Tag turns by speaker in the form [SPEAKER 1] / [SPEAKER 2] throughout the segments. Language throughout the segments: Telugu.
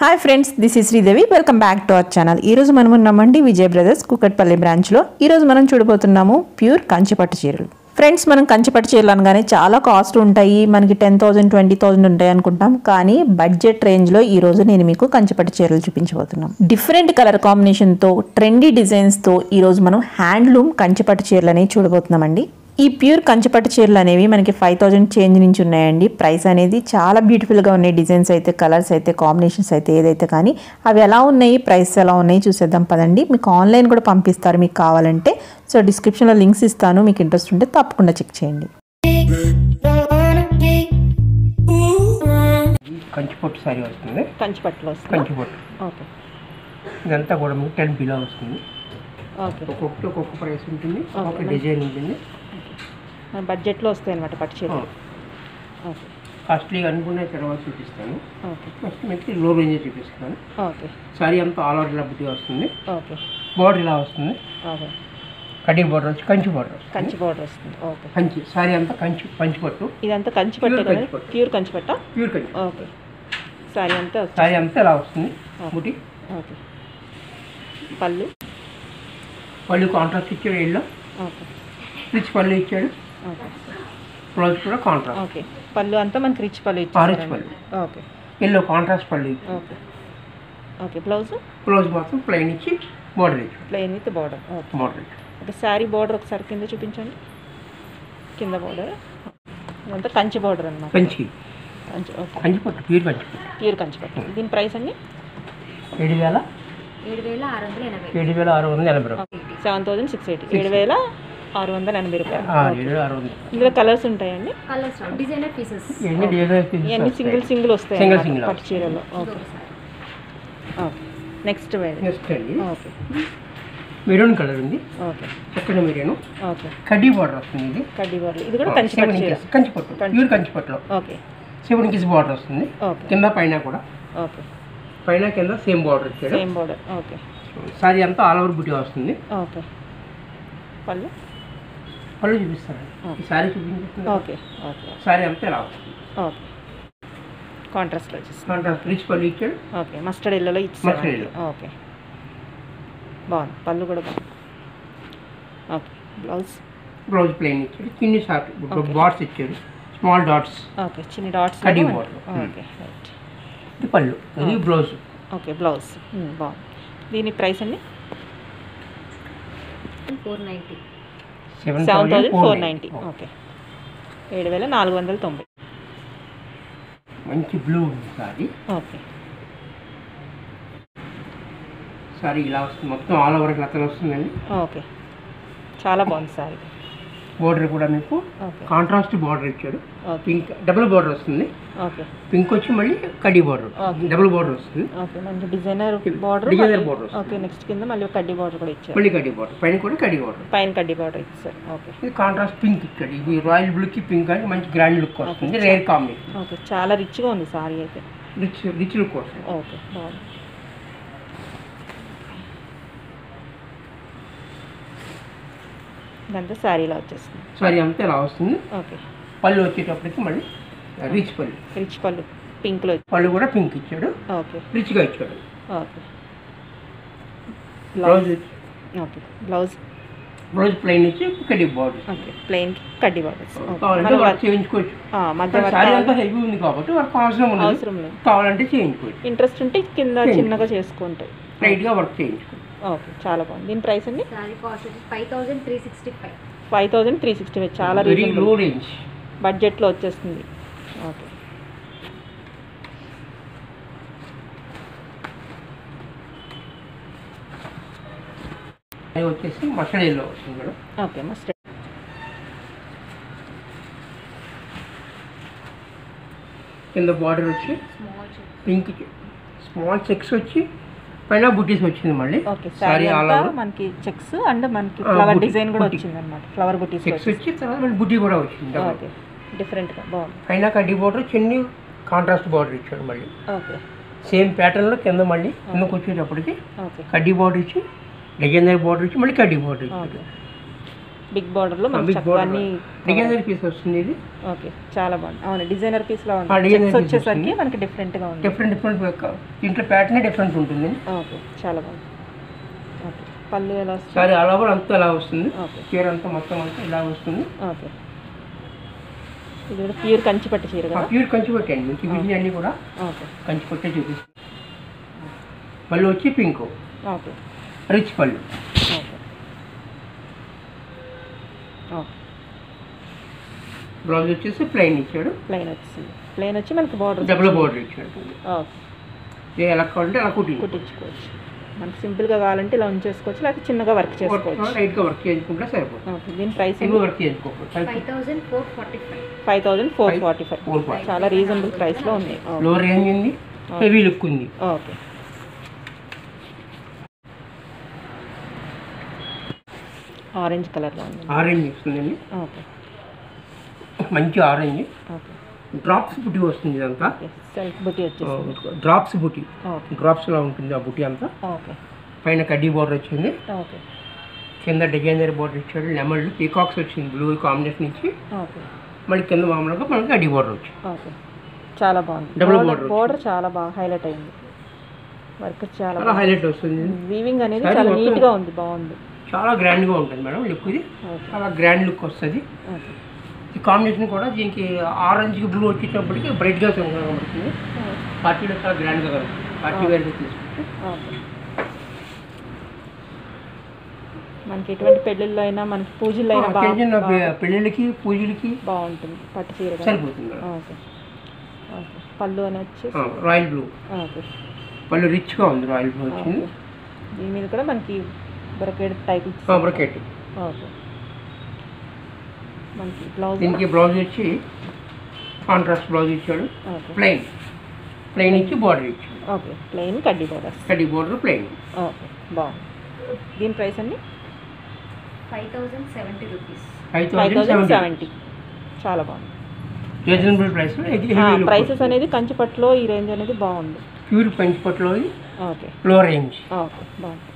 [SPEAKER 1] Hi friends this is Sridevi welcome back to our channel ఈ రోజు మనం ఉన్నామండి విజయ్ బ్రదర్స్ కుకట్పల్లి బ్రాంచ్లో ఈ రోజు మనం చూడబోతున్నాము ప్యూర్ కంచిపట్టు చీరలు ఫ్రెండ్స్ మనం కంచిపట్టు చీరలు అనగానే చాలా కాస్ట్ ఉంటాయి మనకి టెన్ థౌసండ్ ట్వంటీ థౌసండ్ ఉంటాయి అనుకుంటాం కానీ బడ్జెట్ రేంజ్లో ఈ రోజు నేను మీకు కంచిపట్టు చీరలు చూపించబోతున్నాం డిఫరెంట్ కలర్ కాంబినేషన్తో ట్రెండీ డిజైన్స్తో ఈ రోజు మనం హ్యాండ్లూమ్ కంచిపట్టు చీరలు అనేవి చూడబోతున్నామండి ఈ ప్యూర్ కంచిపట్టు చీరలు అనేవి మనకి ఫైవ్ థౌజండ్ చేంజ్ నుంచి ఉన్నాయండి ప్రైస్ అనేది చాలా బ్యూటిఫుల్గా ఉన్నాయి డిజైన్స్ అయితే కలర్స్ అయితే కాంబినేషన్స్ అయితే ఏదైతే కానీ అవి ఎలా ఉన్నాయి ప్రైస్ ఎలా ఉన్నాయి చూసేద్దాం పదండి మీకు ఆన్లైన్ కూడా పంపిస్తారు మీకు కావాలంటే సో డిస్క్రిప్షన్లో లింక్స్ ఇస్తాను మీకు ఇంట్రెస్ట్ ఉంటే తప్పకుండా చెక్ చేయండి
[SPEAKER 2] కంచిపట్టు శారీ వస్తుంది
[SPEAKER 1] కంచిపట్టులో
[SPEAKER 2] కంచిపట్టు
[SPEAKER 1] ఓకే
[SPEAKER 2] ఇదంతా కూడా మీకు టెన్ బిలో వస్తుంది
[SPEAKER 1] ఓకే
[SPEAKER 2] ఒక్కొక్కటి ఒక్కొక్క ప్రైస్ ఉంటుంది ఒక్కొక్క
[SPEAKER 1] Okay.
[SPEAKER 2] డిజైన్ ఉంటుంది
[SPEAKER 1] మన బడ్జెట్లో వస్తాయి అనమాట పట్టు చీరలు ఓకే
[SPEAKER 2] కాస్ట్లీగా అనుకునే తర్వాత చూపిస్తాను
[SPEAKER 1] ఓకే
[SPEAKER 2] ఫస్ట్ మీకు లో రేంజ్ చూపిస్తాను
[SPEAKER 1] ఓకే
[SPEAKER 2] శారీ అంతా ఆల్ ఓవర్ ఇలా బుట్టి వస్తుంది
[SPEAKER 1] ఓకే
[SPEAKER 2] బార్డర్ ఇలా వస్తుంది
[SPEAKER 1] ఓకే
[SPEAKER 2] కటింగ్ బార్డర్ వచ్చి కంచి బార్డర్ వస్తుంది
[SPEAKER 1] కంచి బోర్డర్ వస్తుంది ఓకే
[SPEAKER 2] కంచి శారీ అంతా కంచి పంచిపట్టు
[SPEAKER 1] ఇదంతా కంచిపట్టే
[SPEAKER 2] Pure
[SPEAKER 1] కదా
[SPEAKER 2] కంచిపట్టు.
[SPEAKER 1] ప్యూర్ కంచిపట్ట
[SPEAKER 2] ప్యూర్ కంచి
[SPEAKER 1] ఓకే సారీ అంతా వచ్చి
[SPEAKER 2] శారీ అంతా ఇలా వస్తుంది బుట్టి
[SPEAKER 1] ఓకే పళ్ళు
[SPEAKER 2] పళ్ళు కాంట్రాస్ట్ ఇచ్చాడు ఎల్లో
[SPEAKER 1] ఓకే
[SPEAKER 2] రిచ్ పళ్ళు ఇచ్చాడు
[SPEAKER 1] ఓకే
[SPEAKER 2] బ్లౌజ్ కూడా కాంట్రాస్ట్
[SPEAKER 1] ఓకే పళ్ళు అంతా మనకి రిచ్ పళ్ళు
[SPEAKER 2] Orange
[SPEAKER 1] ఇచ్చారు
[SPEAKER 2] పళ్ళు.
[SPEAKER 1] ఓకే
[SPEAKER 2] ఎల్లో కాంట్రాస్ట్ పళ్ళు ఇచ్చాడు
[SPEAKER 1] ఓకే ఓకే బ్లౌజ్
[SPEAKER 2] బ్లౌజ్ మాత్రం ప్లెయిన్ ఇచ్చి బార్డర్ ఇచ్చాడు
[SPEAKER 1] plain with border okay
[SPEAKER 2] border ఇచ్చాడు
[SPEAKER 1] ఓకే శారీ బార్డర్ ఒకసారి కింద చూపించండి కింద బార్డర్ ఇదంతా కంచి బార్డర్ అనమాట
[SPEAKER 2] కంచి
[SPEAKER 1] కంచి ఓకే
[SPEAKER 2] కంచిపట్టు ప్యూర్ కంచిపట్టు
[SPEAKER 1] ప్యూర్ కంచి పట్టు దీని ప్రైస్ అండి
[SPEAKER 2] ఏడు వేల
[SPEAKER 3] ఏడు వేల ఆరు వందల ఎనభై
[SPEAKER 2] ఏడు వేల ఆరు వందల ఎనభై రూపాయలు
[SPEAKER 1] సెవెన్ థౌజండ్ సిక్స్ ఎయిటీ ఏడు వేల ఆరు వందల ఎనభై రూపాయలు
[SPEAKER 2] ఆ, ఏడు వేల ఆరు వందలు
[SPEAKER 1] ఇందులో కలర్స్ ఉంటాయండి
[SPEAKER 3] కలర్స్ డిజైనర్ పీసెస్
[SPEAKER 2] ఇవన్నీ డిజైన్ pieces
[SPEAKER 1] ఇవన్నీ
[SPEAKER 2] వస్తాయి.
[SPEAKER 1] సింగిల్ సింగిల్ వస్తాయి
[SPEAKER 2] Single
[SPEAKER 1] అన్నమాట
[SPEAKER 2] single
[SPEAKER 1] పట్టు చీరలో ఓకే ఓకే నెక్స్ట్ వేరే
[SPEAKER 2] నెక్స్ట్ అండి
[SPEAKER 1] ఓకే
[SPEAKER 2] మెరూన్ కలర్ ఉంది
[SPEAKER 1] ఓకే
[SPEAKER 2] చక్కని మెరూన్
[SPEAKER 1] ఓకే
[SPEAKER 2] కడ్డీ బార్డర్ వస్తుంది ఇది
[SPEAKER 1] కడ్డీ బార్డర్ ఇది కూడా కంచి
[SPEAKER 2] సెవెన్
[SPEAKER 1] పట్టు చీర
[SPEAKER 2] ఇంచెస్ కంచిపట్టు
[SPEAKER 1] కంచి.
[SPEAKER 2] ప్యూర్ కంచిపట్టులో
[SPEAKER 1] ఓకే
[SPEAKER 2] సెవెన్ ఇంచెస్ బార్డర్ వస్తుంది
[SPEAKER 1] ఓకే
[SPEAKER 2] కింద పైన కూడా
[SPEAKER 1] ఓకే
[SPEAKER 2] పైన కింద సేమ్ బార్డర్ ఇచ్చాడు
[SPEAKER 1] సేమ్ బార్డర్ ఓకే
[SPEAKER 2] సారీ అంతా ఆల్ ఓవర్ బుటీ వస్తుంది
[SPEAKER 1] ఓకే పళ్ళు
[SPEAKER 2] పళ్ళు చూపిస్తాను ఈ సారీ చూపించుతుంది
[SPEAKER 1] ఓకే ఓకే
[SPEAKER 2] సారీ అంతా ఇలా వస్తుంది
[SPEAKER 1] ఓకే కాంట్రాస్ట్లో వచ్చేసి
[SPEAKER 2] కాంట్రాస్ట్ రిచ్ పళ్ళు ఇచ్చాడు
[SPEAKER 1] ఓకే మస్టర్డ్ ఎల్లోలో
[SPEAKER 2] Mustard
[SPEAKER 1] ఇచ్చారు
[SPEAKER 2] yellow.
[SPEAKER 1] ఓకే బాగుంది పళ్ళు కూడా బాగుంది ఓకే బ్లౌజ్
[SPEAKER 2] బ్లౌజ్ ప్లెయిన్ ఇచ్చాడు చిన్ని షార్ట్
[SPEAKER 1] Okay.
[SPEAKER 2] బాట్స్ ఇచ్చాడు స్మాల్ డాట్స్
[SPEAKER 1] ఓకే చిన్న dots
[SPEAKER 2] Cutting border.
[SPEAKER 1] Okay right
[SPEAKER 2] ఇది పళ్ళు ఇది బ్లౌజ్
[SPEAKER 1] ఓకే బ్లౌజ్ ఉమ్, బాగుంది దీని ప్రైస్ అండి
[SPEAKER 3] four ninety
[SPEAKER 2] seven
[SPEAKER 1] seven thousand four ninety okay ఏడు వేల నాలుగు వందల తొంభై
[SPEAKER 2] మంచి బ్లూ ఉంది సారీ
[SPEAKER 1] ఓకే
[SPEAKER 2] సారీ ఇలా వస్తుంది మొత్తం ఆల్ ఓవర్ లతలు వస్తుందండి
[SPEAKER 1] ఓకే చాలా బాగుంది సారీ
[SPEAKER 2] బోర్డర్ కూడా మీకు
[SPEAKER 1] ఓకే
[SPEAKER 2] కాంట్రాస్ట్ బార్డర్ ఇచ్చాడు
[SPEAKER 1] ఓకే
[SPEAKER 2] పింక్ డబుల్ బార్డర్ వస్తుంది
[SPEAKER 1] ఓకే
[SPEAKER 2] పింక్ వచ్చి మళ్ళీ కడ్డీ బార్డర్
[SPEAKER 1] Okay.
[SPEAKER 2] డబుల్ బార్డర్ వస్తుంది
[SPEAKER 1] ఓకే మంచి డిజైనర్ బార్డర్
[SPEAKER 2] Designer border వస్తుంది.
[SPEAKER 1] ఓకే నెక్స్ట్ కింద మళ్ళీ కడ్డీ బార్డర్ కూడా ఇచ్చారు
[SPEAKER 2] మళ్ళీ కడ్డీ బార్డర్ పైన కూడా కడ్డీ బార్డర్
[SPEAKER 1] పైన కడ్డీ బార్డర్ ఇచ్చారు ఓకే
[SPEAKER 2] ఇది కాంట్రాస్ట్ పింక్ ఇచ్చాడు ఇది రాయల్ బ్లూకి పింక్ అని మంచి గ్రాండ్ లుక్ వస్తుంది రేర్ కాంబినేషన్
[SPEAKER 1] ఓకే చాలా రిచ్గా ఉంది సారీ అయితే
[SPEAKER 2] రిచ్ రిచ్ లుక్ వస్తుంది
[SPEAKER 1] ఓకే బాగుంది ఇదంతా శారీలో వచ్చేస్తుంది
[SPEAKER 2] సారీ అంతా ఇలా వస్తుంది
[SPEAKER 1] ఓకే
[SPEAKER 2] పళ్ళు వచ్చేటప్పటికి మళ్ళీ రిచ్ పళ్ళు
[SPEAKER 1] రిచ్ పళ్ళు పింక్లో
[SPEAKER 2] పళ్ళు కూడా పింక్ ఇచ్చాడు
[SPEAKER 1] ఓకే
[SPEAKER 2] రిచ్గా ఇచ్చాడు
[SPEAKER 1] okay
[SPEAKER 2] blouse
[SPEAKER 1] okay blouse
[SPEAKER 2] blouse plain ఇచ్చి కడ్డీ బార్డర్
[SPEAKER 1] ఓకే ప్లెయిన్కి కడ్డీ బార్డర్స్
[SPEAKER 2] కావాలంటే వర్క్ చేయించుకోవచ్చు
[SPEAKER 1] మధ్య
[SPEAKER 2] సారీ
[SPEAKER 1] వర్క్
[SPEAKER 2] అంతా హెవీ ఉంది కాబట్టి వర్క్ అవసరం ఉండదు
[SPEAKER 1] అవసరం లేదు
[SPEAKER 2] కావాలంటే చేయించుకోవచ్చు
[SPEAKER 1] ఇంట్రెస్ట్ ఉంటే కింద
[SPEAKER 2] చేయండి.
[SPEAKER 1] చిన్నగా చేసుకుంటాయి
[SPEAKER 2] లైట్గా వర్క్ చేయించుకోవచ్చు
[SPEAKER 1] ఓకే చాలా బాగుంది దీని ప్రైస్ అండి
[SPEAKER 3] శారీ కాస్ట్ వచ్చి five thousand three sixty five
[SPEAKER 1] five thousand three sixty five చాలా
[SPEAKER 2] వెరీ లో
[SPEAKER 1] రీజనబుల్
[SPEAKER 2] రేంజ్
[SPEAKER 1] బడ్జెట్లో వచ్చేస్తుంది ఓకే
[SPEAKER 2] అది వచ్చేసి మస్టర్డ్ ఎల్లో వస్తుంది మేడం
[SPEAKER 1] ఓకే మస్టర్డ్
[SPEAKER 2] కింద బార్డర్ వచ్చి
[SPEAKER 3] స్మాల్
[SPEAKER 2] పింక్ స్మాల్ చెక్స్ వచ్చి పైన బుటీస్ వచ్చింది మళ్ళీ
[SPEAKER 1] ఓకే
[SPEAKER 2] సారీ
[SPEAKER 1] సారీ
[SPEAKER 2] ఆల్
[SPEAKER 1] అంతా
[SPEAKER 2] ఓవర్
[SPEAKER 1] మనకి చెక్స్ అండ్ మనకి
[SPEAKER 2] ఆ,
[SPEAKER 1] ఫ్లవర్
[SPEAKER 2] బుట్టి,
[SPEAKER 1] డిజైన్ కూడా
[SPEAKER 2] బుట్టి.
[SPEAKER 1] వచ్చింది అనమాట ఫ్లవర్ బుటీస్
[SPEAKER 2] చెక్స్ వచ్చి తర్వాత మళ్ళీ బుటీ కూడా వచ్చింది
[SPEAKER 1] ఓకే డిఫరెంట్గా బాగుంది
[SPEAKER 2] పైన కడ్డీ బార్డర్ చిన్ని కాంట్రాస్ట్ బార్డర్ ఇచ్చాడు మళ్ళీ
[SPEAKER 1] ఓకే
[SPEAKER 2] సేమ్ ప్యాటర్న్లో కింద మళ్ళీ కిందకు వచ్చేటప్పటికి
[SPEAKER 1] ఓకే
[SPEAKER 2] కడ్డీ బార్డర్ ఇచ్చి డిజైనర్ బార్డర్ ఇచ్చి మళ్ళీ కడ్డీ బార్డర్ ఇచ్చాడు
[SPEAKER 1] ఓకే బిగ్ బార్డర్లో మనకి
[SPEAKER 2] బిగ్
[SPEAKER 1] చక్కగా
[SPEAKER 2] బోర్డర్
[SPEAKER 1] అన్ని
[SPEAKER 2] డిజైనర్ పీస్ వస్తుంది ఇది
[SPEAKER 1] ఓకే చాలా బాగుంది అవును డిజైనర్ పీస్లో
[SPEAKER 2] ఆ,
[SPEAKER 1] ఉంది
[SPEAKER 2] designer
[SPEAKER 1] చెక్స్
[SPEAKER 2] piece
[SPEAKER 1] వచ్చేసరికి
[SPEAKER 2] వస్తుంది.
[SPEAKER 1] మనకి డిఫరెంట్గా ఉంది
[SPEAKER 2] డిఫరెంట్ డిఫరెంట్ దీంట్లో ప్యాటర్నే డిఫరెంట్ ఉంటుంది
[SPEAKER 1] ఓకే చాలా బాగుంది ఓకే పళ్ళు ఎలా వస్తుంది
[SPEAKER 2] సారీ ఆల్ ఓవర్ అంతా ఇలా వస్తుంది
[SPEAKER 1] ఓకే
[SPEAKER 2] చీర అంతా మొత్తం అంతా ఇలా వస్తుంది
[SPEAKER 1] ఓకే ఇది కూడా ప్యూర్ కంచి పట్టు చీర కదా
[SPEAKER 2] ప్యూర్ కంచి పెట్టండి మీకు ఇవన్నీ అన్నీ కూడా
[SPEAKER 1] ఓకే
[SPEAKER 2] కంచి పట్టే చూపిస్తుంది పళ్ళు వచ్చి పింక్
[SPEAKER 1] ఓకే
[SPEAKER 2] రిచ్ పళ్ళు
[SPEAKER 1] ఓకే ఓకే
[SPEAKER 2] బ్లౌజ్ వచ్చేసి ప్లెయిన్ ఇచ్చాడు
[SPEAKER 1] ప్లెయిన్ వచ్చింది ప్లెయిన్ వచ్చి మనకి బార్డర్
[SPEAKER 2] డబుల్ బోర్డర్ ఇచ్చాడు
[SPEAKER 1] ఓకే
[SPEAKER 2] ఇది ఎలా కావాలంటే అలా కుట్టి
[SPEAKER 1] కుట్టించుకోవచ్చు మనకి సింపుల్గా కావాలంటే ఇలా ఉంచేసుకోవచ్చు లేకపోతే చిన్నగా వర్క్ చేసుకోవచ్చు
[SPEAKER 2] లైట్గా వర్క్ చేసుకుంటే సరిపోతుంది
[SPEAKER 1] ఓకే దీని ప్రైస్
[SPEAKER 2] ఎక్కువ వర్క్ చేసుకోకూడదు
[SPEAKER 3] five thousand four forty five
[SPEAKER 1] five thousand four forty five
[SPEAKER 2] four five
[SPEAKER 1] చాలా రీజనబుల్ ప్రైస్లో ఉంది ఓకే.
[SPEAKER 2] లో రేంజ్ ఉంది హెవీ లుక్ ఉంది
[SPEAKER 1] ఓకే ఆరెంజ్ కలర్లో ఉంది
[SPEAKER 2] ఆరెంజ్ వస్తుందండి
[SPEAKER 1] ఓకే
[SPEAKER 2] మంచి ఆరెంజ్
[SPEAKER 1] ఓకే
[SPEAKER 2] డ్రాప్స్ బుట్టి వస్తుంది ఇదంతా
[SPEAKER 1] ఓకే సెల్ఫ్ బుట్టి వచ్చేసింది
[SPEAKER 2] డ్రాప్స్ బుట్టి
[SPEAKER 1] ఓకే
[SPEAKER 2] డ్రాప్స్ లా ఉంటుంది ఆ బుట్టి అంతా
[SPEAKER 1] ఓకే
[SPEAKER 2] పైన కడ్డీ బోర్డర్ వచ్చింది
[SPEAKER 1] ఓకే
[SPEAKER 2] కింద డిజైనర్ బోర్డర్ ఇచ్చాడు లెమన్లు పీకాక్స్ వచ్చింది బ్లూ కాంబినేషన్ ఇచ్చి
[SPEAKER 1] ఓకే
[SPEAKER 2] మళ్ళీ కింద మామూలుగా మనకి కడ్డీ బోర్డర్ వచ్చింది
[SPEAKER 1] ఓకే చాలా బాగుంది
[SPEAKER 2] Double
[SPEAKER 1] బోర్డర్
[SPEAKER 2] border
[SPEAKER 1] బోర్డర్ చాలా బాగా హైలైట్ అయింది వర్క్ చాలా
[SPEAKER 2] చాలా హైలైట్ వస్తుంది
[SPEAKER 1] వీవింగ్ అనేది
[SPEAKER 2] Saree
[SPEAKER 1] చాలా
[SPEAKER 2] మొత్తం-
[SPEAKER 1] నీట్గా ఉంది బాగుంది
[SPEAKER 2] చాలా గ్రాండ్గా ఉంటుంది మేడం లుక్ ఇది
[SPEAKER 1] ఓకే
[SPEAKER 2] చాలా గ్రాండ్ లుక్ వస్తుంది
[SPEAKER 1] ఓకే
[SPEAKER 2] ఈ కాంబినేషన్ కూడా దీనికి ఆరెంజ్కి బ్లూ వచ్చేటప్పటికి బ్రైట్గా కనబడుతుంది పార్టీలో చాలా గ్రాండ్గా కనబడుతుంది పార్టీ వేర్గా తీసుకుంటే
[SPEAKER 1] ఓకే మనకి ఎటువంటి పెళ్ళిళ్ళు అయినా మనకి పూజల్లో అయినా
[SPEAKER 2] చిన్న
[SPEAKER 1] బాగా
[SPEAKER 2] చిన్న పె- పెళ్ళిళ్ళకి పూజలకి
[SPEAKER 1] బాగుంటుంది పట్టు చీర కదా.
[SPEAKER 2] సరిపోతుంది మేడం
[SPEAKER 1] ఓకే ఓకే పళ్ళు అని వచ్చేసి
[SPEAKER 2] ఆ, రాయల్ బ్లూ
[SPEAKER 1] ఓకే
[SPEAKER 2] పళ్ళు రిచ్గా ఉంది రాయల్ బ్లూ వచ్చింది
[SPEAKER 1] ఓకే. దీని మీద కూడా మనకి బ్రకెట్ టైప్
[SPEAKER 2] బ్రకెట్
[SPEAKER 1] ఓకే మనకి బ్లౌజ్
[SPEAKER 2] దీనికి బ్లౌజ్ వచ్చి కాంట్రాస్ట్ బ్లౌజ్ ఇచ్చాడు
[SPEAKER 1] ఓకే
[SPEAKER 2] ప్లెయిన్ ప్లెయిన్ ఇచ్చి బార్డర్ ఇచ్చాడు
[SPEAKER 1] ఓకే ప్లెయిన్ కడ్డీ బోర్డర్స్
[SPEAKER 2] కడ్డీ బార్డర్ ప్లెయిన్
[SPEAKER 1] ఓకే బాగుంది దీని ప్రైస్ అండి
[SPEAKER 3] five thousand seventy rupees
[SPEAKER 2] five
[SPEAKER 1] five
[SPEAKER 2] thousand
[SPEAKER 1] thousand
[SPEAKER 2] seventy
[SPEAKER 1] seventy చాలా బాగుంది
[SPEAKER 2] రీజనబుల్ ప్రైస్
[SPEAKER 1] ప్రైసెస్ అనేది కంచిపట్టులో ఈ రేంజ్ అనేది బాగుంది
[SPEAKER 2] ప్యూర్ పెంచిపట్లో
[SPEAKER 1] ఓకే
[SPEAKER 2] లో రేంజ్
[SPEAKER 1] ఓకే బాగుంది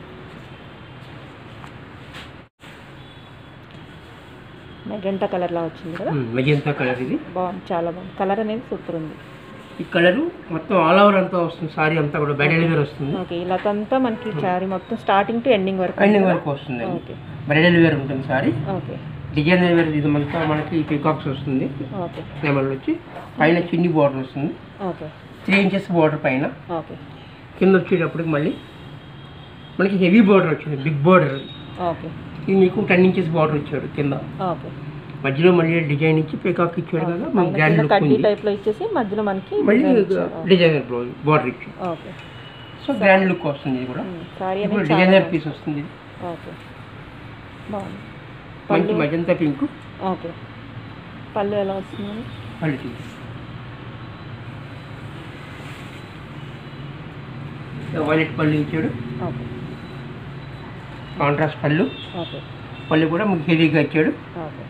[SPEAKER 1] మెజెంటా కలర్లా వచ్చింది కదా
[SPEAKER 2] మెజంతా కలర్ ఇది
[SPEAKER 1] బాగుంది చాలా బాగుంది కలర్ అనేది సూపర్ ఉంది
[SPEAKER 2] ఈ కలరు మొత్తం ఆల్ ఓవర్ అంతా వస్తుంది సారీ అంతా కూడా బ్రైడల్ వేర్ వస్తుంది
[SPEAKER 1] ఓకే ఇలా అంతా మనకి శారీ మొత్తం స్టార్టింగ్ టు ఎండింగ్ వరకు
[SPEAKER 2] ఎండింగ్ వరకు వస్తుంది
[SPEAKER 1] ఓకే
[SPEAKER 2] బ్రైడల్ వేర్ ఉంటుంది సారీ
[SPEAKER 1] ఓకే
[SPEAKER 2] డిజైనర్ వేర్ ఇది మనతో మనకి పీకాక్స్ వస్తుంది
[SPEAKER 1] ఓకే
[SPEAKER 2] లెమన్లు వచ్చి పైన చిన్ని బార్డర్ వస్తుంది
[SPEAKER 1] ఓకే
[SPEAKER 2] త్రీ ఇంచెస్ బార్డర్ పైన
[SPEAKER 1] ఓకే
[SPEAKER 2] కింద వచ్చేటప్పటికి మళ్ళీ మనకి హెవీ బార్డర్ వచ్చింది బిగ్ బార్డర్
[SPEAKER 1] ఓకే
[SPEAKER 2] ఇది మీకు టెన్ ఇంచెస్ బార్డర్ ఇచ్చాడు కింద
[SPEAKER 1] ఓకే
[SPEAKER 2] మధ్యలో మళ్ళీ డిజైన్ ఇచ్చి పీకాక్ ఇచ్చాడు కదా మనకి
[SPEAKER 1] పైన
[SPEAKER 2] గ్రాండ్
[SPEAKER 1] కింద
[SPEAKER 2] లుక్
[SPEAKER 1] కడ్డీ
[SPEAKER 2] ఉంది
[SPEAKER 1] టైప్లో ఇచ్చేసి మధ్యలో మనకి
[SPEAKER 2] మళ్ళీ
[SPEAKER 1] design ఇచ్చారు.
[SPEAKER 2] డిజైనర్ బ్లౌజ్ బార్డర్ ఇచ్చాడు
[SPEAKER 1] ఓకే
[SPEAKER 2] సో గ్రాండ్ లుక్ వస్తుంది ఇది కూడా
[SPEAKER 1] సారీ
[SPEAKER 2] ఇప్పుడు
[SPEAKER 1] అనేది చాలా
[SPEAKER 2] డిజైనర్
[SPEAKER 1] బాగుంది.
[SPEAKER 2] పీస్ వస్తుంది ఇది
[SPEAKER 1] ఓకే బాగుంది
[SPEAKER 2] మంచి
[SPEAKER 1] పళ్ళు
[SPEAKER 2] మజంతా పింక్
[SPEAKER 1] ఓకే పళ్ళు ఎలా వస్తుంది
[SPEAKER 2] పళ్ళు తీసి వైలెట్ పళ్ళు ఇచ్చాడు
[SPEAKER 1] ఓకే
[SPEAKER 2] కాంట్రాస్ట్ పళ్ళు
[SPEAKER 1] ఓకే
[SPEAKER 2] పళ్ళు కూడా మీకు హెవీగా ఇచ్చాడు
[SPEAKER 1] ఓకే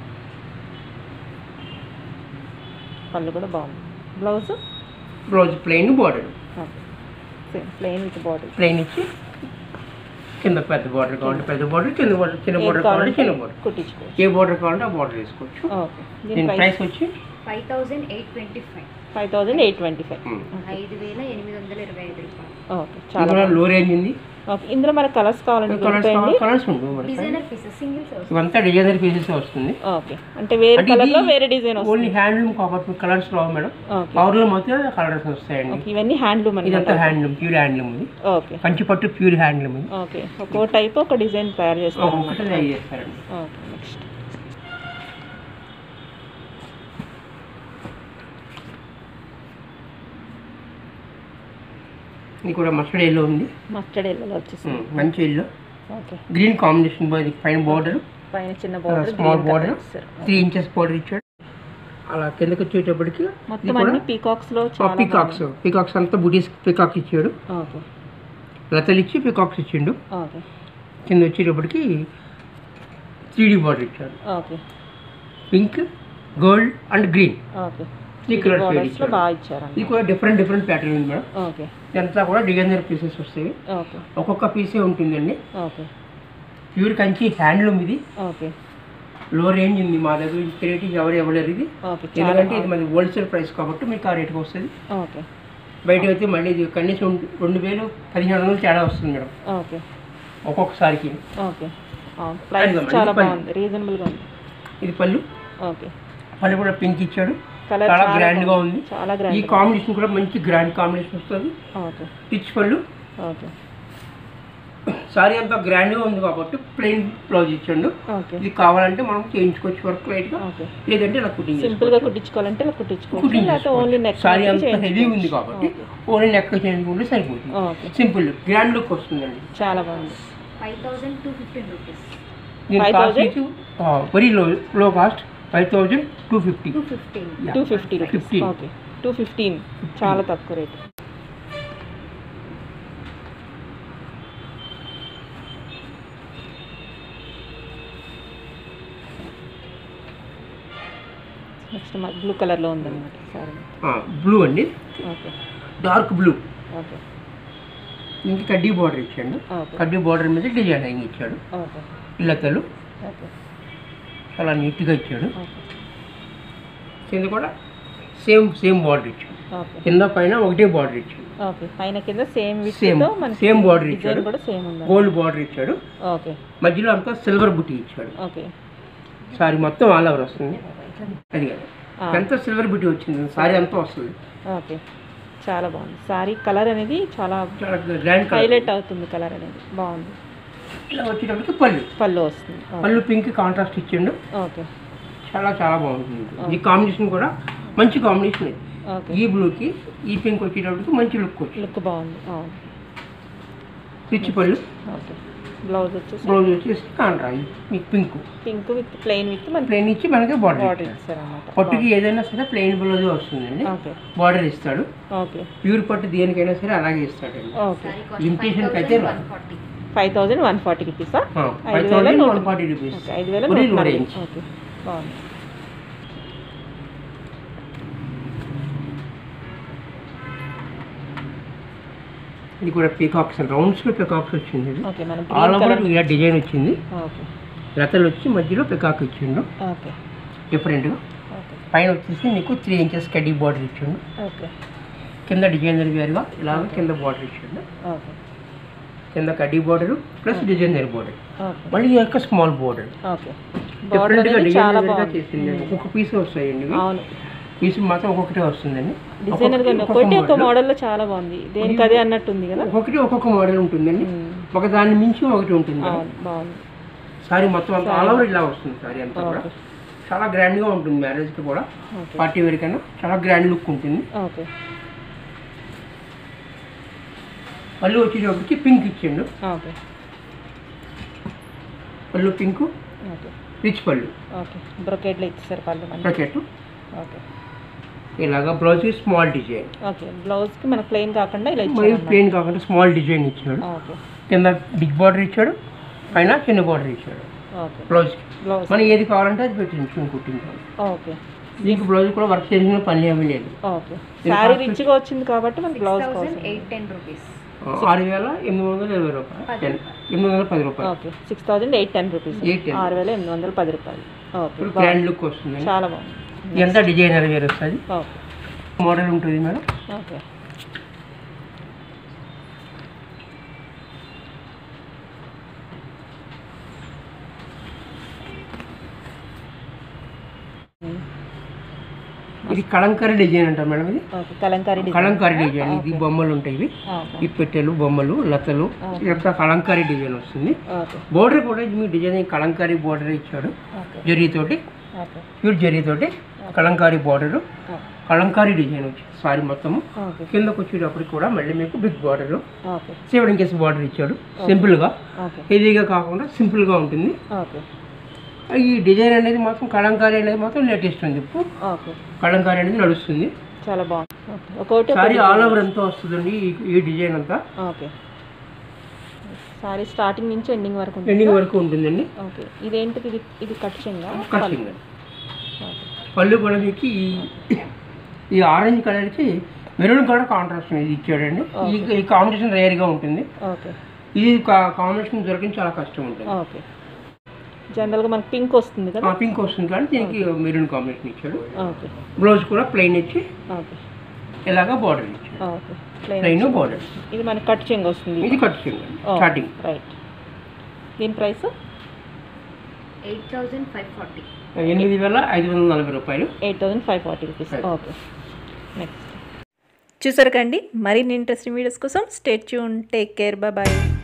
[SPEAKER 1] పళ్ళు కూడా బాగుంది blouse
[SPEAKER 2] blouse plain border
[SPEAKER 1] okay same plain with body
[SPEAKER 2] plain ఇచ్చి కింద పెద్ద బార్డర్ కావాలంటే పెద్ద బార్డర్ కింద బార్డర్ చిన్న బార్డర్ కావాలంటే చిన్న బార్డర్
[SPEAKER 1] కుట్టించుకోవచ్చు
[SPEAKER 2] ఏ బార్డర్ కావాలంటే ఆ బార్డర్ వేసుకోవచ్చు
[SPEAKER 1] ఓకే దీని
[SPEAKER 2] దీని
[SPEAKER 1] ప్రైస్
[SPEAKER 2] ప్రైస్ వచ్చి
[SPEAKER 3] five thousand eight twenty five
[SPEAKER 1] five thousand eight twenty five
[SPEAKER 2] um,
[SPEAKER 3] ఐదు వేల ఎనిమిది వందల ఇరవై ఐదు రూపాయలు
[SPEAKER 1] ఓకే
[SPEAKER 2] ఇది
[SPEAKER 1] చాలా
[SPEAKER 2] కూడా లో రేంజ్ ఉంది
[SPEAKER 1] ఓకే ఇందులో మనకు కలర్స్ కావాలంటే
[SPEAKER 2] కలర్స్
[SPEAKER 1] దొరుకుతాయండి
[SPEAKER 2] కలర్స్ ఉంటుంది మనకి.
[SPEAKER 3] డిజైనర్ పీసెస్ సింగిల్స్
[SPEAKER 2] ఇవంతా డిజైనర్ పీసెస్ వస్తుంది
[SPEAKER 1] ఓకే అంటే వేరే
[SPEAKER 2] అంటే
[SPEAKER 1] కలర్లో
[SPEAKER 2] ఇది
[SPEAKER 1] వేరే డిజైన్ వస్తుంది
[SPEAKER 2] ఓన్లీ హ్యాండ్లూమ్ కాబట్టి కలర్స్ రావు మేడం
[SPEAKER 1] ఓకే
[SPEAKER 2] పవర్లో మాత్రం కలర్స్ వస్తాయండి
[SPEAKER 1] ఓకే ఇవన్నీ హ్యాండ్లూమ్
[SPEAKER 2] ఇదంతా
[SPEAKER 1] అనమాట
[SPEAKER 2] హ్యాండ్లూమ్ ప్యూర్ హ్యాండ్లూమ్ ఇది
[SPEAKER 1] ఓకే
[SPEAKER 2] కంచిపట్టు ప్యూర్ హ్యాండ్లూమ్ ఇది
[SPEAKER 1] ఓకే ఒక్కో టైప్ ఒక డిజైన్ తయారు చేస్తాం
[SPEAKER 2] ఒక్కొక్కటి తయారు చేస్తారండి
[SPEAKER 1] ఓకే నెక్స్ట్
[SPEAKER 2] ఇది కూడా మస్టర్డ్ ఎల్లో ఉంది
[SPEAKER 1] మస్టర్డ్ ఎల్లో వచ్చేసింది
[SPEAKER 2] ఉమ్, మంచి ఎల్లో
[SPEAKER 1] ఓకే
[SPEAKER 2] గ్రీన్ కాంబినేషన్ ఇది పైన బార్డర్
[SPEAKER 1] పైన చిన్న border
[SPEAKER 2] small border three inches border ఇచ్చాడు అలా కిందకి వచ్చేటప్పటికి
[SPEAKER 1] మొత్తం అన్ని పీకాక్స్ లో చాలా
[SPEAKER 2] పికాక్స్ పికాక్స్ అంతా బుటీస్ పికాక్ ఇచ్చాడు
[SPEAKER 1] ఓకే
[SPEAKER 2] లతలు ఇచ్చి పికాక్స్ ఇచ్చిండు
[SPEAKER 1] ఓకే
[SPEAKER 2] కింద వచ్చేటప్పటికి త్రీ డీ బార్డర్ ఇచ్చాడు
[SPEAKER 1] okay
[SPEAKER 2] pink gold and green
[SPEAKER 1] okay
[SPEAKER 2] three colours
[SPEAKER 1] borders లో
[SPEAKER 2] ఇచ్చాడు
[SPEAKER 1] బాగా ఇచ్చారండి
[SPEAKER 2] ఇది కూడా డిఫరెంట్ డిఫరెంట్ ప్యాటర్న్ ఉంది మేడం
[SPEAKER 1] ఓకే
[SPEAKER 2] ఇదంతా కూడా డిజైనర్ పీసెస్ వస్తాయి
[SPEAKER 1] ఓకే
[SPEAKER 2] ఒక్కొక్క పీసే ఉంటుందండి
[SPEAKER 1] ఓకే
[SPEAKER 2] ప్యూర్ కంచి హ్యాండ్లూమ్ ఇది
[SPEAKER 1] ఓకే
[SPEAKER 2] లో రేంజ్ ఉంది మా దగ్గర ఇంత రేట్ ఎవరు ఇవ్వలేరు ఇది
[SPEAKER 1] ఓకే చాలా
[SPEAKER 2] ఎందుకంటే ఇది మనది హోల్సేల్ ప్రైస్ కాబట్టి మీకు ఆ రేట్కి వస్తుంది
[SPEAKER 1] ఓకే
[SPEAKER 2] బయటకు అయితే మళ్ళీ ఇది కనీసం రెండు- రెండు వేలు పదిహేను వందలు తేడా వస్తుంది మేడం
[SPEAKER 1] ఓకే
[SPEAKER 2] ఒక్కొక్కసారికి
[SPEAKER 1] ఓకే ప్రైస్
[SPEAKER 2] అదిగోమ్మా,
[SPEAKER 1] చాలా
[SPEAKER 2] ఇది పని.
[SPEAKER 1] బాగుంది రీజనబుల్గా ఉంది
[SPEAKER 2] ఇది పళ్ళు
[SPEAKER 1] ఓకే
[SPEAKER 2] పళ్ళు కూడా పింక్ ఇచ్చాడు
[SPEAKER 1] కలర్
[SPEAKER 2] చాలా గ్రాండ్ గా ఉంది
[SPEAKER 1] చాలా
[SPEAKER 2] ఈ
[SPEAKER 1] గ్రాండ్
[SPEAKER 2] కాంబినేషన్ కూడా మంచి గ్రాండ్ కాంబినేషన్ వస్తుంది
[SPEAKER 1] ఓకే
[SPEAKER 2] రిచ్ పళ్ళు
[SPEAKER 1] ఓకే
[SPEAKER 2] సారీ అంతా గ్రాండ్ గా ఉంది కాబట్టి ప్లెయిన్ బ్లౌజ్ ఇచ్చాడు
[SPEAKER 1] ఓకే
[SPEAKER 2] ఇది కావాలంటే మనం చేయించుకోవచ్చు వర్క్ లైట్ గా
[SPEAKER 1] ఓకే
[SPEAKER 2] లేదంటే ఇలా కుట్టింగ్
[SPEAKER 1] సింపుల్ గా కుట్టించుకోవాలంటే ఇలా కుట్టించుకోవచ్చు లేకపోతే ఓన్లీ నెక్
[SPEAKER 2] సారీ అంతా హెవీ ఉంది కాబట్టి ఓన్లీ నెక్ చేయించుకుంటే సరిపోతుంది
[SPEAKER 1] ఓకే
[SPEAKER 2] సింపుల్ గ్రాండ్ లుక్ వస్తుందండి
[SPEAKER 1] చాలా బాగుంది
[SPEAKER 3] five thousand two fifteen rupees
[SPEAKER 2] దీని
[SPEAKER 1] 5,000?
[SPEAKER 2] కాస్ట్ వచ్చి very low low cost five thousand two fifty
[SPEAKER 3] two fifteen
[SPEAKER 1] two fifty rupees
[SPEAKER 2] 15.
[SPEAKER 1] Okay two fifteen చాలా తక్కువ రేట్ నెక్స్ట్ బ్లూ కలర్లో ఉందన్నమాట సారీ
[SPEAKER 2] బ్లూ అండి
[SPEAKER 1] ఓకే
[SPEAKER 2] డార్క్ బ్లూ
[SPEAKER 1] ఓకే
[SPEAKER 2] ఇంక కడ్డీ బార్డర్ ఇచ్చాడు
[SPEAKER 1] ఓకే
[SPEAKER 2] కడ్డీ బార్డర్ మీద డిజైన్ ఇచ్చాడు
[SPEAKER 1] ఓకే
[SPEAKER 2] ఇల్లతలు
[SPEAKER 1] ఓకే
[SPEAKER 2] చాలా నీట్గా ఇచ్చాడు
[SPEAKER 1] ఓకే
[SPEAKER 2] కింద కూడా సేమ్ సేమ్ బార్డర్ ఇచ్చాడు
[SPEAKER 1] ఓకే
[SPEAKER 2] కింద పైన ఒకటే బార్డర్ ఇచ్చాడు
[SPEAKER 1] ఓకే పైన కింద సేమ్ విత్
[SPEAKER 2] Same.
[SPEAKER 1] తో మనకి
[SPEAKER 2] Same border
[SPEAKER 1] డిజైన్
[SPEAKER 2] ఇచ్చాడు.
[SPEAKER 1] కూడా సేమ్ ఉంది
[SPEAKER 2] గోల్డ్ బార్డర్ ఇచ్చాడు
[SPEAKER 1] ఓకే
[SPEAKER 2] మధ్యలో అంతా సిల్వర్ బుట్టి ఇచ్చాడు
[SPEAKER 1] ఓకే
[SPEAKER 2] సారీ మొత్తం ఆల్ ఓవర్ వస్తుంది అది కాదు
[SPEAKER 1] ఆ.
[SPEAKER 2] ఎంత సిల్వర్ బుట్టి వచ్చింది సారీ అంతా వస్తుంది
[SPEAKER 1] ఓకే చాలా బాగుంది సారీ కలర్ అనేది చాలా
[SPEAKER 2] చాలా గ్రాండ్ కలర్
[SPEAKER 1] హైలైట్ అవుతుంది కలర్ అనేది బాగుంది
[SPEAKER 2] ఇలా వచ్చేటప్పటికి పళ్ళు
[SPEAKER 1] పళ్ళు వస్తుంది ఓకే.
[SPEAKER 2] పళ్ళు పింక్ కాంట్రాస్ట్ ఇచ్చిండు
[SPEAKER 1] ఓకే
[SPEAKER 2] చాలా చాలా బాగుంటుంది ఈ కాంబినేషన్ కూడా మంచి కాంబినేషన్ ఇది
[SPEAKER 1] ఓకే
[SPEAKER 2] ఈ బ్లూకి ఈ పింక్ వచ్చేటప్పటికి మంచి లుక్ వచ్చింది
[SPEAKER 1] లుక్ బాగుంది అవును
[SPEAKER 2] పిచ్చి పళ్ళు
[SPEAKER 1] ఓకే బ్లౌజ్ వచ్చేసి
[SPEAKER 2] బ్లౌజ్ వచ్చేసి కాంట్రా మీకు pink
[SPEAKER 1] pink with plain with మన
[SPEAKER 2] ప్లెయిన్ ఇచ్చి మనకి బార్డర్
[SPEAKER 1] బార్డర్ ఇచ్చారు అనమాట
[SPEAKER 2] పట్టుకి ఏదైనా సరే ప్లెయిన్ బ్లౌజ్ వస్తుందండి
[SPEAKER 1] ఓకే
[SPEAKER 2] బార్డర్ ఇస్తాడు
[SPEAKER 1] ఓకే
[SPEAKER 2] ప్యూర్ పట్టు దేనికైనా సరే అలాగే ఇస్తాడండి
[SPEAKER 1] okay
[SPEAKER 3] sari cost
[SPEAKER 2] Imitation
[SPEAKER 3] five
[SPEAKER 2] అయితే
[SPEAKER 3] థౌజండ్
[SPEAKER 2] రాదు.
[SPEAKER 3] One forty
[SPEAKER 1] five thousand one forty రూపీసా
[SPEAKER 2] ఫైవ్
[SPEAKER 1] ఐదు వేల
[SPEAKER 2] థౌసండ్
[SPEAKER 1] నూట-
[SPEAKER 2] వన్ ఫార్టీ రూపీస్
[SPEAKER 1] ఓకే ఐదు వేల
[SPEAKER 2] Only
[SPEAKER 1] నూట
[SPEAKER 2] no
[SPEAKER 1] నలభై.
[SPEAKER 2] range.
[SPEAKER 1] ఓకే బాగుంది
[SPEAKER 2] ఇది కూడా పీకాక్స్ రౌండ్స్ లో పీకాక్స్ వచ్చింది ఇది
[SPEAKER 1] ఓకే మనం
[SPEAKER 2] ఆల్
[SPEAKER 1] గ్రీన్
[SPEAKER 2] ఓవర్
[SPEAKER 1] కలర్
[SPEAKER 2] ఇలా డిజైన్ వచ్చింది
[SPEAKER 1] ఓకే
[SPEAKER 2] లతలు వచ్చి మధ్యలో పికాక్ ఇచ్చిండు
[SPEAKER 1] ఓకే
[SPEAKER 2] డిఫరెంట్గా
[SPEAKER 1] ఓకే
[SPEAKER 2] పైన వచ్చేసి మీకు త్రీ ఇంచెస్ కడ్డీ బార్డర్ ఇచ్చిండు
[SPEAKER 1] ఓకే
[SPEAKER 2] కింద డిజైనర్ వేరుగా ఇలాగ కింద బార్డర్ ఇచ్చిండు
[SPEAKER 1] ఓకే
[SPEAKER 2] కింద కడ్డీ border plus designer border
[SPEAKER 1] okay
[SPEAKER 2] మళ్ళీ ఈ యొక్క స్మాల్ బార్డర్
[SPEAKER 1] ఓకే బార్డర్
[SPEAKER 2] డిఫరెంట్గా
[SPEAKER 1] అనేది చాలా
[SPEAKER 2] డిజైనర్గా
[SPEAKER 1] బాగుంది
[SPEAKER 2] చేసింది ఒక్కొక్క పీస్ వస్తాయండి ఇవి.
[SPEAKER 1] అవును
[SPEAKER 2] పీస్ మాత్రం ఒక్కొక్కటే వస్తుందండి
[SPEAKER 1] డిజైనర్ గా
[SPEAKER 2] ఒక్కొక్కటి
[SPEAKER 1] ఒకటి ఒక
[SPEAKER 2] model.
[SPEAKER 1] మోడల్లో చాలా బాగుంది దేనికి అదే అన్నట్టుంది కదా
[SPEAKER 2] ఒక్కొక్కటి ఒక్కొక్క మోడల్ ఉంటుందండి
[SPEAKER 1] ఉమ్,
[SPEAKER 2] ఒక దాన్ని మించి ఒకటి ఉంటుంది
[SPEAKER 1] అవును బాగుంది
[SPEAKER 2] సారీ మొత్తం అంతా ఆల్ ఓవర్ ఇలా వస్తుంది సారీ అంతా కూడా
[SPEAKER 1] ఓకే
[SPEAKER 2] చాలా గ్రాండ్గా ఉంటుంది మ్యారేజ్కి కూడా
[SPEAKER 1] ఓకే
[SPEAKER 2] పార్టీ వేర్ కన్నా చాలా గ్రాండ్ లుక్ ఉంటుంది
[SPEAKER 1] ఓకే
[SPEAKER 2] పళ్ళు వచ్చేటప్పటికి పింక్ ఇచ్చిండు
[SPEAKER 1] ఓకే
[SPEAKER 2] పళ్ళు పింక్
[SPEAKER 1] ఓకే
[SPEAKER 2] రిచ్ పళ్ళు
[SPEAKER 1] ఓకే బ్రొకెట్లో ఇచ్చేసారు పళ్ళు మనకి
[SPEAKER 2] ప్రొకెట్
[SPEAKER 1] ఓకే
[SPEAKER 2] ఇలాగా బ్లౌజ్ స్మాల్ డిజైన్
[SPEAKER 1] ఓకే బ్లౌజ్కి మనకు ప్లెయిన్ కాకుండా ఇలా
[SPEAKER 2] మరి
[SPEAKER 1] ఇచ్చారు
[SPEAKER 2] ప్లెయిన్ కాకుండా స్మాల్ డిజైన్ ఇచ్చాడు
[SPEAKER 1] ఓకే
[SPEAKER 2] కింద బిగ్ బార్డర్ ఇచ్చాడు పైన చిన్న బార్డర్ ఇచ్చాడు
[SPEAKER 1] ఓకే
[SPEAKER 2] బ్లౌజ్
[SPEAKER 1] బ్లౌజ్
[SPEAKER 2] మనం ఏది కావాలంటే అది పెట్టించుకుని కుట్టించాలి
[SPEAKER 1] ఓకే
[SPEAKER 2] దీనికి బ్లౌజ్ కూడా వర్క్ చేసిన పని ఏమీ లేదు
[SPEAKER 1] ఓకే శారీ రిచ్గా వచ్చింది కాబట్టి మనకి బ్లౌజ్
[SPEAKER 3] థౌజండ్
[SPEAKER 1] కోసం
[SPEAKER 3] ఎయిట్ టెన్ రూపీస్
[SPEAKER 2] ఆ, ఆరు వేల ఎనిమిది వందల ఇరవై రూపాయలు టెన్ ఎనిమిది వందల పది రూపాయలు
[SPEAKER 1] okay six thousand eight ten rupees
[SPEAKER 2] Eight ten.
[SPEAKER 1] ఆరు వేల ఎనిమిది వందల పది రూపాయలు ఓకే
[SPEAKER 2] ఇప్పుడు
[SPEAKER 1] బాగుంది.
[SPEAKER 2] గ్రాండ్ లుక్ వస్తుంది
[SPEAKER 1] చాలా బాగుంది
[SPEAKER 2] ఇదంతా డిజైనర్ వేర్ వస్తుంది
[SPEAKER 1] ఓకే
[SPEAKER 2] మోడల్ ఉంటుంది మేడం
[SPEAKER 1] ఓకే
[SPEAKER 2] ఇది కలంకారీ డిజైన్ అంటారు మేడం ఇది
[SPEAKER 1] okay Kalamkari design
[SPEAKER 2] Kalamkari design ఇది బొమ్మలు ఉంటాయి ఇవి
[SPEAKER 1] ఓకే
[SPEAKER 2] ఈ పెట్టెలు బొమ్మలు లతలు ఇదంతా కలంకారీ డిజైన్ వస్తుంది
[SPEAKER 1] ఓకే
[SPEAKER 2] బోర్డర్ కూడా ఇది మీ డిజైన్ కలంకారీ బోర్డర్ ఇచ్చాడు
[SPEAKER 1] ఓకే
[SPEAKER 2] జరీతోటి
[SPEAKER 1] ఓకే
[SPEAKER 2] ప్యూర్ జరీతోటి కలంకారీ బోర్డర్ కలంకారీ డిజైన్ వచ్చి సారీ మొత్తము
[SPEAKER 1] ఓకే
[SPEAKER 2] కిందకు వచ్చేటప్పటికి కూడా మళ్ళీ మీకు big border
[SPEAKER 1] okay
[SPEAKER 2] seven inches border ఇచ్చాడు సింపుల్గా
[SPEAKER 1] ఓకే
[SPEAKER 2] హెవీగా కాకుండా సింపుల్గా ఉంటుంది
[SPEAKER 1] ఓకే
[SPEAKER 2] ఈ డిజైన్ అనేది మాత్రం కలంకారీ అనేది మాత్రం లేటెస్ట్ ఉంది ఇప్పుడు
[SPEAKER 1] ఓకే
[SPEAKER 2] కలంకారీ అనేది నడుస్తుంది
[SPEAKER 1] చాలా బాగుంది ఓకే ఒక్కొక్కటి
[SPEAKER 2] సారీ ఆల్ ఓవర్ ఎంతో వస్తుందండి ఈ- ఈ డిజైన్ అంతా
[SPEAKER 1] ఓకే సారీ స్టార్టింగ్ నుంచి ఎండింగ్ వరకు ఉంటుంది
[SPEAKER 2] ఎండింగ్ వరకు ఉంటుందండి
[SPEAKER 1] ఓకే ఇదేంటిది ఇది ఇది కట్ చేయంగా
[SPEAKER 2] కటింగ్
[SPEAKER 1] ఓకే
[SPEAKER 2] పళ్ళు కూడా మీకు ఈ ఈ ఆరెంజ్ కలర్కి మెరూన్ కలర్ కాంట్రాస్ట్ అనేది ఇచ్చాడండి ఈ ఈ కాంబినేషన్ రేర్గా ఉంటుంది
[SPEAKER 1] ఓకే
[SPEAKER 2] ఇది కాంబినేషన్ దొరకడం చాలా కష్టం ఉంటుంది
[SPEAKER 1] ఓకే జనరల్గా మనకి పింక్ వస్తుంది కదా
[SPEAKER 2] పింక్ వస్తుంది కానీ దీనికి మెరూన్ కాంబినేషన్ ఇచ్చాడు
[SPEAKER 1] ఓకే
[SPEAKER 2] బ్లౌజ్ కూడా ప్లెయిన్ ఇచ్చి
[SPEAKER 1] ఓకే
[SPEAKER 2] ఇలాగా బార్డర్ ఇచ్చాడు
[SPEAKER 1] ఓకే ప్లెయిన్
[SPEAKER 2] ప్లెయిన్ బార్డర్
[SPEAKER 1] ఇది మనకి కట్ చెంగ్ వస్తుంది
[SPEAKER 2] ఇది కట్ చేయండి స్టార్టింగ్
[SPEAKER 1] రైట్ దీని price
[SPEAKER 3] eight thousand five forty
[SPEAKER 2] ఎనిమిది వేల ఐదు వందల నలభై రూపాయలు
[SPEAKER 1] eight thousand five forty rupees
[SPEAKER 2] Right.
[SPEAKER 1] Okay next చూసారు కండి మరిన్ని ఇంట్రెస్టింగ్ వీడియోస్ కోసం stay tuned take care bye